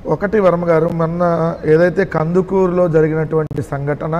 ఒకటి వర్మ గారు మొన్న ఏదైతే కందుకూరులో జరిగినటువంటి సంఘటన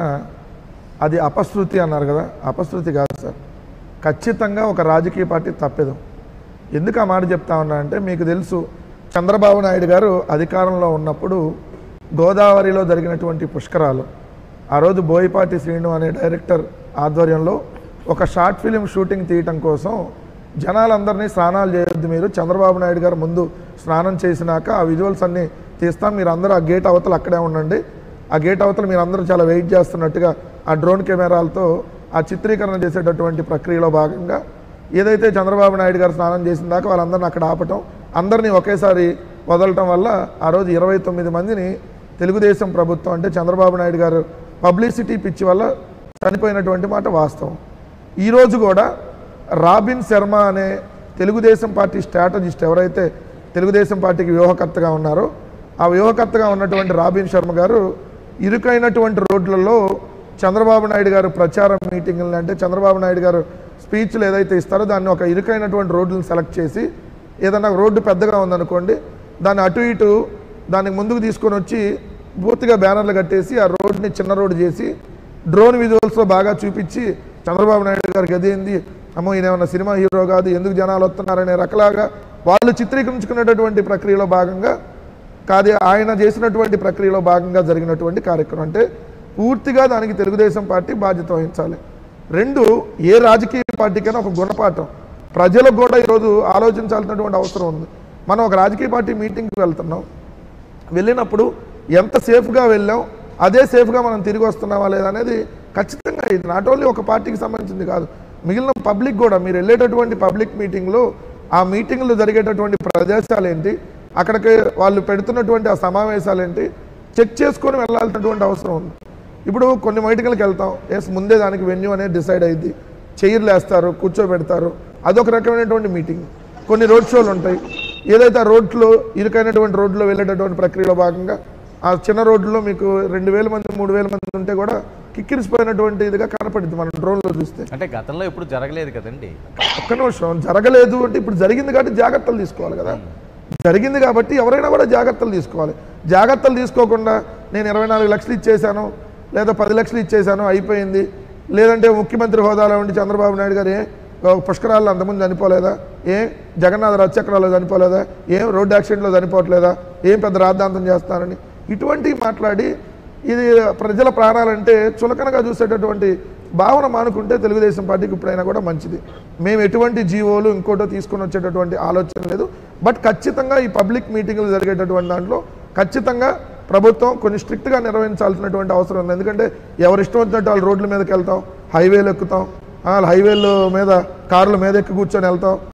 అది అపశృతి అన్నారు కదా అపశృతి కాదు సార్ ఖచ్చితంగా ఒక రాజకీయ పార్టీ తప్పేదు ఎందుకు ఆ మాట చెప్తా ఉన్నా అంటే మీకు తెలుసు చంద్రబాబు నాయుడు గారు అధికారంలో ఉన్నప్పుడు గోదావరిలో జరిగినటువంటి పుష్కరాలు ఆ రోజు బోయపాటి శ్రీను అనే డైరెక్టర్ ఆధ్వర్యంలో ఒక షార్ట్ ఫిలిం షూటింగ్ తీయటం కోసం జనాలందరినీ స్నానాలు చేయొద్దు మీరు చంద్రబాబు నాయుడు గారు ముందు స్నానం చేసినాక ఆ విజువల్స్ అన్నీ తీస్తాం మీరు అందరూ ఆ గేట్ అవతల అక్కడే ఉండండి ఆ గేట్ అవతల మీరు అందరూ చాలా వెయిట్ చేస్తున్నట్టుగా ఆ డ్రోన్ కెమెరాలతో ఆ చిత్రీకరణ చేసేటటువంటి ప్రక్రియలో భాగంగా ఏదైతే చంద్రబాబు నాయుడు గారు స్నానం చేసిన దాకా వాళ్ళందరిని అక్కడ ఆపటం అందరినీ ఒకేసారి వదలటం వల్ల ఆ రోజు ఇరవై తొమ్మిది మందిని తెలుగుదేశం ప్రభుత్వం అంటే చంద్రబాబు నాయుడు గారు పబ్లిసిటీ పిచ్చి వల్ల చనిపోయినటువంటి మాట వాస్తవం ఈరోజు కూడా రాబిన్ శర్మ అనే తెలుగుదేశం పార్టీ స్ట్రాటజిస్ట్ ఎవరైతే తెలుగుదేశం పార్టీకి వ్యూహకర్తగా ఉన్నారో ఆ వ్యూహకర్తగా ఉన్నటువంటి రాబిన్ శర్మ గారు ఇరుకైనటువంటి రోడ్లలో చంద్రబాబు నాయుడు గారు ప్రచార మీటింగ్లు అంటే చంద్రబాబు నాయుడు గారు స్పీచ్లు ఏదైతే ఇస్తారో దాన్ని ఒక ఇరుకైనటువంటి రోడ్లను సెలెక్ట్ చేసి ఏదన్నా రోడ్డు పెద్దగా ఉందనుకోండి దాన్ని అటు ఇటు దానికి ముందుకు తీసుకొని వచ్చి పూర్తిగా బ్యానర్లు కట్టేసి ఆ రోడ్ని చిన్న రోడ్డు చేసి డ్రోన్ విజువల్స్లో బాగా చూపించి చంద్రబాబు నాయుడు గారికి అదేంది అమ్మో ఈయన ఏమన్నా సినిమా హీరో కాదు ఎందుకు జనాలు వస్తున్నారనే రకలాగా వాళ్ళు చిత్రీకరించుకునేటటువంటి ప్రక్రియలో భాగంగా కాదు ఆయన చేసినటువంటి ప్రక్రియలో భాగంగా జరిగినటువంటి కార్యక్రమం అంటే పూర్తిగా దానికి తెలుగుదేశం పార్టీ బాధ్యత వహించాలి రెండు ఏ రాజకీయ పార్టీకైనా ఒక గుణపాఠం ప్రజలకు కూడా ఈరోజు ఆలోచించాల్సినటువంటి అవసరం ఉంది మనం ఒక రాజకీయ పార్టీ మీటింగ్కి వెళ్తున్నాం వెళ్ళినప్పుడు ఎంత సేఫ్గా వెళ్ళాం అదే సేఫ్గా మనం తిరిగి వస్తున్నామా లేదా అనేది ఖచ్చితంగా ఇది నాట్ ఓన్లీ ఒక పార్టీకి సంబంధించింది కాదు మిగిలిన పబ్లిక్ కూడా మీరు వెళ్ళేటటువంటి పబ్లిక్ మీటింగ్లో ఆ మీటింగ్లు జరిగేటటువంటి ప్రదేశాలు ఏంటి అక్కడికి వాళ్ళు పెడుతున్నటువంటి ఆ సమావేశాలు ఏంటి చెక్ చేసుకొని వెళ్ళాల్సినటువంటి అవసరం ఉంది ఇప్పుడు కొన్ని మీటింగ్లకు వెళ్తాం ఎస్ ముందే దానికి వెన్యూ అనేది డిసైడ్ అయ్యింది చైర్లు వేస్తారు కూర్చోబెడతారు అదొక రకమైనటువంటి మీటింగ్ కొన్ని రోడ్ షోలు ఉంటాయి ఏదైతే ఆ రోడ్లో ఇరుకైనటువంటి రోడ్లో వెళ్ళేటటువంటి ప్రక్రియలో భాగంగా ఆ చిన్న రోడ్లో మీకు రెండు వేల మంది మూడు వేల మంది ఉంటే కూడా కిక్కిరిసిపోయినటువంటి ఇదిగా కనపడుద్ది మనం డ్రోన్లో చూస్తే అంటే గతంలో ఎప్పుడు జరగలేదు కదండి ఒక్క నిమిషం జరగలేదు అంటే ఇప్పుడు జరిగింది కాబట్టి జాగ్రత్తలు తీసుకోవాలి కదా జరిగింది కాబట్టి ఎవరైనా కూడా జాగ్రత్తలు తీసుకోవాలి జాగ్రత్తలు తీసుకోకుండా నేను ఇరవై నాలుగు లక్షలు ఇచ్చేసాను లేదా పది లక్షలు ఇచ్చేసాను అయిపోయింది లేదంటే ముఖ్యమంత్రి హోదాలో ఉండి చంద్రబాబు నాయుడు గారు ఏ పుష్కరాల్లో అంతమంది చనిపోలేదా ఏం జగన్నాథ రథచక్రాల్లో చనిపోలేదా ఏం రోడ్డు యాక్సిడెంట్లో చనిపోవట్లేదా ఏం పెద్ద రాద్ధాంతం చేస్తారని ఇటువంటివి మాట్లాడి ఇది ప్రజల ప్రాణాలంటే చులకనగా చూసేటటువంటి భావన మానుకుంటే తెలుగుదేశం పార్టీకి ఇప్పుడైనా కూడా మంచిది మేము ఎటువంటి జీవోలు ఇంకోటో తీసుకొని వచ్చేటటువంటి ఆలోచన లేదు బట్ ఖచ్చితంగా ఈ పబ్లిక్ మీటింగ్లు జరిగేటటువంటి దాంట్లో ఖచ్చితంగా ప్రభుత్వం కొన్ని స్ట్రిక్ట్గా నిర్వహించాల్సినటువంటి అవసరం ఉంది ఎందుకంటే ఎవరు ఇష్టం వచ్చినట్టు వాళ్ళు రోడ్ల మీదకి వెళ్తాం హైవేలు ఎక్కుతాం ఆ హైవేల మీద కార్ల మీద ఎక్కి కూర్చొని వెళ్తాం